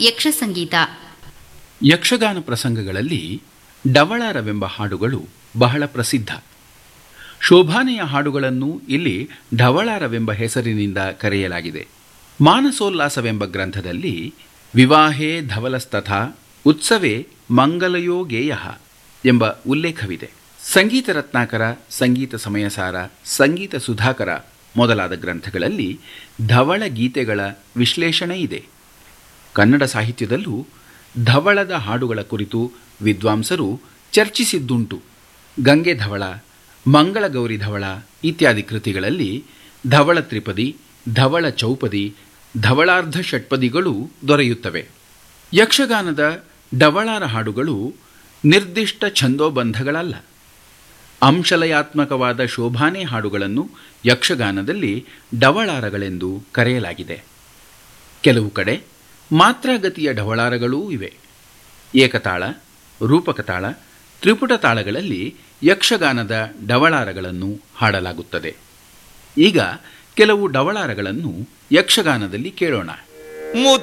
ಯಕ್ಷ ಸಂಗೀತ ಯಕ್ಷಗಾನ ಪ್ರಸಂಗಗಳಲ್ಲಿ ಡವಳಾರವೆಂಬ ಹಾಡುಗಳು ಬಹಳ ಪ್ರಸಿದ್ಧ ಶೋಭಾನೆಯ ಹಾಡುಗಳನ್ನು ಇಲ್ಲಿ ಢವಳಾರವೆಂಬ ಹೆಸರಿನಿಂದ ಕರೆಯಲಾಗಿದೆ ಮಾನಸೋಲ್ಲಾಸವೆಂಬ ಗ್ರಂಥದಲ್ಲಿ ವಿವಾಹೇ ಧವಲಸ್ತಥಾ ಉತ್ಸವೇ ಮಂಗಲಯೋ ಗೇಯ ಎಂಬ ಉಲ್ಲೇಖವಿದೆ ಸಂಗೀತ ರತ್ನಾಕರ ಸಂಗೀತ ಸಮಯಸಾರ ಸಂಗೀತ ಸುಧಾಕರ ಮೊದಲಾದ ಗ್ರಂಥಗಳಲ್ಲಿ ಧವಳ ಗೀತೆಗಳ ವಿಶ್ಲೇಷಣೆ ಇದೆ ಕನ್ನಡ ಸಾಹಿತ್ಯದಲ್ಲೂ ಧವಳದ ಹಾಡುಗಳ ಕುರಿತು ವಿದ್ವಾಂಸರು ಚರ್ಚಿಸಿದ್ದುಂಟು ಗಂಗೆ ಧವಳ ಮಂಗಳಗೌರಿ ಧವಳ ಇತ್ಯಾದಿ ಕೃತಿಗಳಲ್ಲಿ ಧವಳ ತ್ರಿಪದಿ ಧವಳ ಚೌಪದಿ ಧವಳಾರ್ಧ ಷಟ್ಪದಿಗಳು ದೊರೆಯುತ್ತವೆ ಯಕ್ಷಗಾನದ ಡವಳಾರ ಹಾಡುಗಳು ನಿರ್ದಿಷ್ಟ ಛಂದೋಬಂಧಗಳಲ್ಲ ಅಂಶಲಯಾತ್ಮಕವಾದ ಶೋಭಾನೆ ಹಾಡುಗಳನ್ನು ಯಕ್ಷಗಾನದಲ್ಲಿ ಡವಳಾರಗಳೆಂದು ಕರೆಯಲಾಗಿದೆ ಕೆಲವು ಕಡೆ ಮಾತ್ರಾಗತಿಯ ಢವಳಾರಗಳೂ ಇವೆ ಏಕತಾಳ ರೂಪಕತಾಳ ತ್ರಿಪುಟ ತಾಳಗಳಲ್ಲಿ ಯಕ್ಷಗಾನದ ಡವಳಾರಗಳನ್ನು ಹಾಡಲಾಗುತ್ತದೆ ಈಗ ಕೆಲವು ಡವಳಾರಗಳನ್ನು ಯಕ್ಷಗಾನದಲ್ಲಿ ಕೇಳೋಣ